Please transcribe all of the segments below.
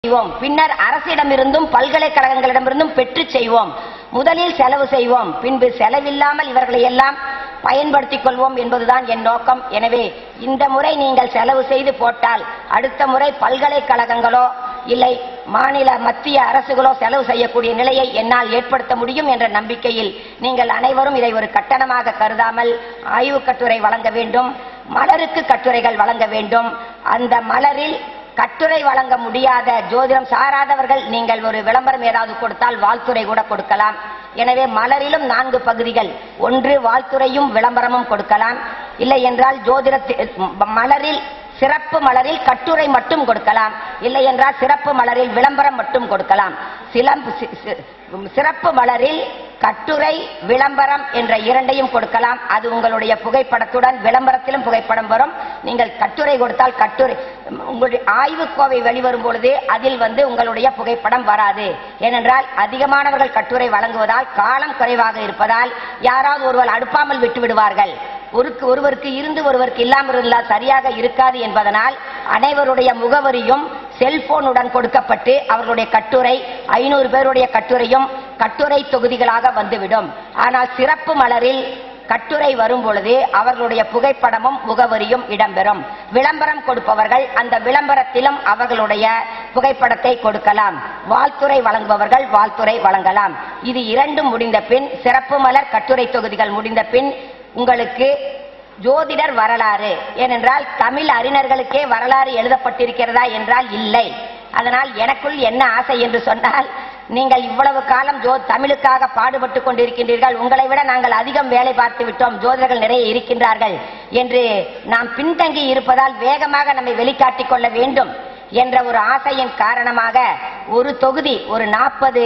செய்வோம் பின்னர் அரசிடமிருந்தும் பல்கலைக்கழகங்களிடமிருந்தும் பெற்று செய்வோம் முதலில் செலவு செய்வோம் பின்பு செலவில்லாமல் இவர்களை எல்லாம் பயன்படுத்திக் கொள்வோம் என்பதுதான் என் நோக்கம் எனவே இந்த முறை நீங்கள் செலவு செய்து போட்டால் அடுத்த முறை பல்கலைக்கழகங்களோ இல்லை மாநில மத்திய அரசுகளோ செலவு செய்யக்கூடிய நிலையை என்னால் ஏற்படுத்த முடியும் என்ற நம்பிக்கையில் நீங்கள் அனைவரும் இதை ஒரு கட்டணமாக கருதாமல் ஆய்வுக் கட்டுரை வழங்க வேண்டும் மலருக்கு கட்டுரைகள் வழங்க வேண்டும் அந்த மலரில் கட்டுரை வழங்க முடியாத ஜோதிடம் சாராதவர்கள் நீங்கள் ஒரு விளம்பரம் ஏதாவது கொடுத்தால் வாழ்த்துறை கூட கொடுக்கலாம் எனவே மலரிலும் நான்கு பகுதிகள் ஒன்று வாழ்த்துறையும் விளம்பரமும் கொடுக்கலாம் இல்லை என்றால் ஜோதிடத்தி மலரில் சிறப்பு மலரில் கட்டுரை மட்டும் கொடுக்கலாம் இல்லை என்றால் சிறப்பு மலரில் விளம்பரம் மட்டும் கொடுக்கலாம் சிலம் சி- சி- சிறப்பு மலரில் கட்டுரை விளம்பரம் என்ற இரண்டையும் கொடுக்கலாம் அது உங்களுடைய புகைப்படத்துடன் விளம்பரத்திலும் புகைப்படம் வரும் நீங்கள் கட்டுரை கொடுத்தால் கட்டுரை உங்களுடைய ஆய்வுக்கோவை வெளிவரும் பொழுது அதில் வந்து உங்களுடைய புகைப்படம் வராது ஏனென்றால் அதிகமானவர்கள் கட்டுரை வழங்குவதால் காலம் குறைவாக இருப்பதால் யாராவது ஒருவர் அடுப்பாமல் விட்டு விடுவார்கள் ஒருக்கு ஒருவருக்கு இருந்து ஒருவருக்கு இல்லாமல் இருந்தால் சரியாக இருக்காது என்பதனால் அனைவருடைய முகவரியும் செல்போனுடன் கொடுக்கப்பட்டு அவர்களுடைய கட்டுரை ஐநூறு பேருடைய கட்டுரையும் கட்டுரை தொகுதிகளாக வந்துவிடும் ஆனால் சிறப்பு மலரில் கட்டுரை வரும் பொழுது அவர்களுடைய புகைப்படமும் முகவரியும் இடம்பெறும் விளம்பரம் கொடுப்பவர்கள் அந்த விளம்பரத்திலும் அவர்களுடைய புகைப்படத்தை கொடுக்கலாம் வாழ்த்துறை வழங்குபவர்கள் வாழ்த்துறை வழங்கலாம் இது இரண்டும் முடிந்த பின் சிறப்பு மலர் கட்டுரை தொகுதிகள் முடிந்த பின் உங்களுக்கு ஜோதிடர் வரலாறு ஏனென்றால் தமிழ் அறிஞர்களுக்கே வரலாறு எழுதப்பட்டிருக்கிறதா என்றால் இல்லை அதனால் எனக்குள் என்ன ஆசை என்று சொன்னால் நீங்கள் இவ்வளவு காலம் ஜோ தமிழுக்காக பாடுபட்டு கொண்டிருக்கின்றீர்கள் உங்களை விட நாங்கள் அதிகம் வேலை பார்த்து விட்டோம் ஜோதிடர்கள் நிறைய இருக்கின்றார்கள் என்று நாம் பின்தங்கி இருப்பதால் வேகமாக நம்மை வெளிக்காட்டிக் கொள்ள வேண்டும் என்ற ஒரு ஆசையின் காரணமாக ஒரு தொகுதி ஒரு நாற்பது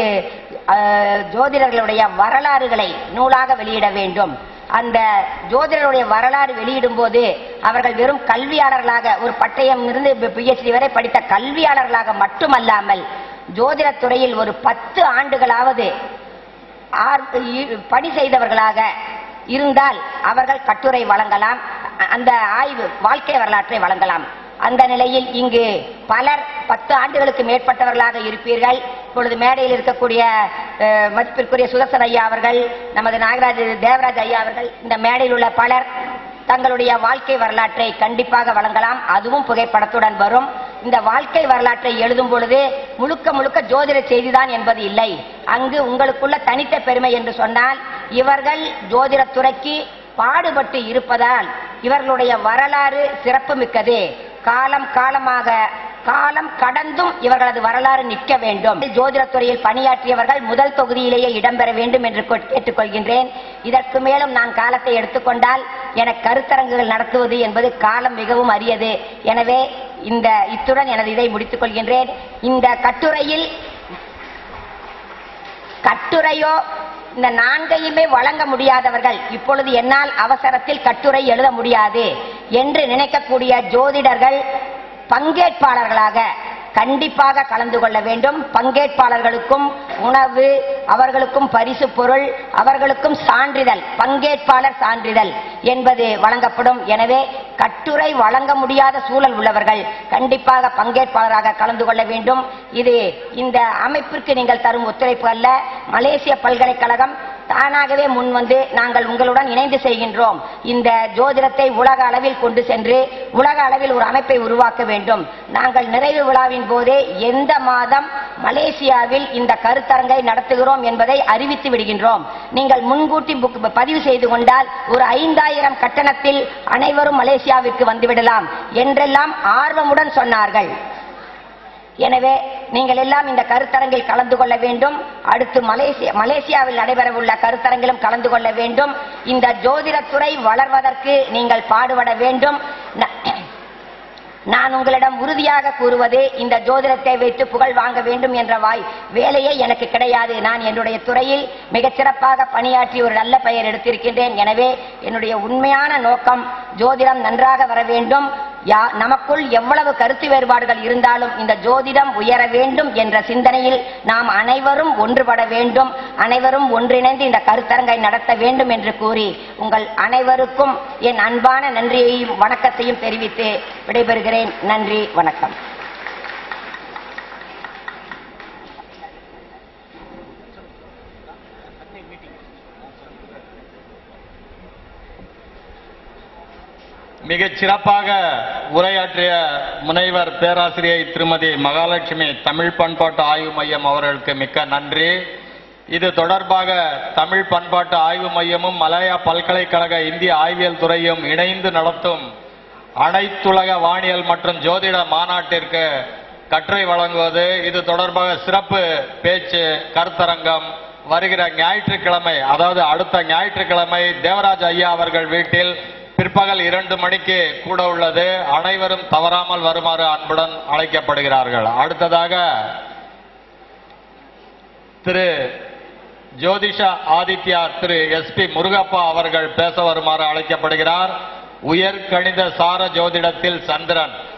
ஜோதிடர்களுடைய வரலாறுகளை நூலாக வெளியிட வேண்டும் அந்த ஜோதிடருடைய வரலாறு வெளியிடும் போது அவர்கள் வெறும் கல்வியாளர்களாக ஒரு பட்டயம் இருந்து பிஹெச்டி வரை படித்த கல்வியாளர்களாக மட்டுமல்லாமல் ஜோதிடத் துறையில் ஒரு பத்து ஆண்டுகளாவது ஆர்- இ- பணி செய்தவர்களாக இருந்தால் அவர்கள் கட்டுரை வழங்கலாம் அ- அந்த ஆய்வு வாழ்க்கை வரலாற்றை வழங்கலாம் அந்த நிலையில் இங்கு பலர் பத்து ஆண்டுகளுக்கு மேற்பட்டவர்களாக இருப்பீர்கள் இப்பொழுது மேடையில் இருக்கக்கூடிய அஹ், மதிப்பிற்குரிய சுதர்சன் ஐயா அவர்கள் நமது நாகராஜ் தேவராஜ் ஐயா அவர்கள் இந்த மேடையில் உள்ள பலர் தங்களுடைய வாழ்க்கை வரலாற்றை கண்டிப்பாக வழங்கலாம் அதுவும் புகைப்படத்துடன் வரும் இந்த வாழ்க்கை வரலாற்றை எழுதும் பொழுது முழுக்க முழுக்க ஜோதிட செய்திதான் என்பது இல்லை அங்கு உங்களுக்குள்ள தனித்த பெருமை என்று சொன்னால் இவர்கள் ஜோதிடத் துறைக்கு பாடுபட்டு இருப்பதால் இவர்களுடைய வரலாறு சிறப்புமிக்கது காலம் காலமாக காலம் கடந்தும் இவர்களது வரலாறு நிற்க வேண்டும் ஜோதிடத் துறையில் பணியாற்றியவர்கள் முதல் தொகுதியிலேயே இடம்பெற வேண்டும் என்று கொ- கேட்டுக்கொள்கின்றேன் இதற்கு மேலும் நான் காலத்தை எடுத்துக்கொண்டால் எனக்கு கருத்தரங்குகள் நடத்துவது என்பது காலம் மிகவும் அரியது எனவே இந்த இத்துடன் எனது இதை முடித்துக் கொள்கின்றேன் இந்த கட்டுரையில் கட்டுரையோ இந்த நான்கையுமே வழங்க முடியாதவர்கள் இப்பொழுது என்னால் அவசரத்தில் கட்டுரை எழுத முடியாது என்று நினைக்கக்கூடிய ஜோதிடர்கள் பங்கேற்பாளர்களாக கண்டிப்பாக கலந்து கொள்ள வேண்டும் பங்கேற்பாளர்களுக்கும் உணவு அவர்களுக்கும் பரிசு பொருள் அவர்களுக்கும் சான்றிதழ் பங்கேற்பாளர் சான்றிதழ் என்பது வழங்கப்படும் எனவே கட்டுரை வழங்க முடியாத சூழல் உள்ளவர்கள் கண்டிப்பாக பங்கேற்பாளராக கலந்து கொள்ள வேண்டும் இது இந்த அமைப்பிற்கு நீங்கள் தரும் ஒத்துழைப்பு அல்ல மலேசிய பல்கலைக்கழகம் தானாகவே முன் வந்து நாங்கள் உங்களுடன் இணைந்து செய்கின்றோம் இந்த ஜோதிடத்தை உலக அளவில் கொண்டு சென்று உலக அளவில் ஒரு அமைப்பை உருவாக்க வேண்டும் நாங்கள் நிறைவு விழாவின் போதே எந்த மாதம் மலேசியாவில் இந்த கருத்தரங்கை நடத்துகிறோம் என்பதை அறிவித்து விடுகின்றோம் நீங்கள் முன்கூட்டி புக் பதிவு செய்து கொண்டால் ஒரு ஐந்தாயிரம் கட்டணத்தில் அனைவரும் மலேசியாவிற்கு வந்துவிடலாம் என்றெல்லாம் ஆர்வமுடன் சொன்னார்கள் எனவே நீங்கள் எல்லாம் இந்த கருத்தரங்கில் கலந்து கொள்ள வேண்டும் அடுத்து மலேசியா மலேசியாவில் நடைபெறவுள்ள கருத்தரங்கிலும் கலந்து கொள்ள வேண்டும் இந்த ஜோதிடத்துறை வளர்வதற்கு நீங்கள் பாடுபட வேண்டும் ந- நான் உங்களிடம் உறுதியாக கூறுவது இந்த ஜோதிடத்தை வைத்து புகழ் வாங்க வேண்டும் என்ற வாய் வேலையே எனக்கு கிடையாது நான் என்னுடைய துறையில் மிகச் சிறப்பாக பணியாற்றி ஒரு நல்ல பெயர் எடுத்திருக்கின்றேன் எனவே என்னுடைய உண்மையான நோக்கம் ஜோதிடம் நன்றாக வர வேண்டும் யா நமக்குள் எவ்வளவு கருத்து வேறுபாடுகள் இருந்தாலும் இந்த ஜோதிடம் உயர வேண்டும் என்ற சிந்தனையில் நாம் அனைவரும் ஒன்றுபட வேண்டும் அனைவரும் ஒன்றிணைந்து இந்த கருத்தரங்கை நடத்த வேண்டும் என்று கூறி உங்கள் அனைவருக்கும் என் அன்பான நன்றியையும் வணக்கத்தையும் தெரிவித்து விடைபெறுகிறேன் நன்றி வணக்கம் மிகச் சிறப்பாக உரையாற்றிய முனைவர் பேராசிரியை திருமதி மகாலட்சுமி தமிழ் பண்பாட்டு ஆய்வு மையம் அவர்களுக்கு மிக்க நன்றி இது தொடர்பாக தமிழ் பண்பாட்டு ஆய்வு மையமும் மலாயா பல்கலைக்கழக இந்திய ஆய்வியல் துறையும் இணைந்து நடத்தும் அனைத்துலக வானியல் மற்றும் ஜோதிட மாநாட்டிற்கு கட்டுரை வழங்குவது இது தொடர்பாக சிறப்பு பேச்சு கருத்தரங்கம் வருகிற ஞாயிற்றுக்கிழமை அதாவது அடுத்த ஞாயிற்றுக்கிழமை தேவராஜ் ஐயா அவர்கள் வீட்டில் பிற்பகல் இரண்டு மணிக்கு கூட உள்ளது அனைவரும் தவறாமல் வருமாறு அன்புடன் அழைக்கப்படுகிறார்கள் அடுத்ததாக திரு ஜோதிஷா ஆதித்யா திரு எஸ்பி முருகப்பா அவர்கள் பேச வருமாறு அழைக்கப்படுகிறார் உயர் கணித சார ஜோதிடத்தில் சந்திரன்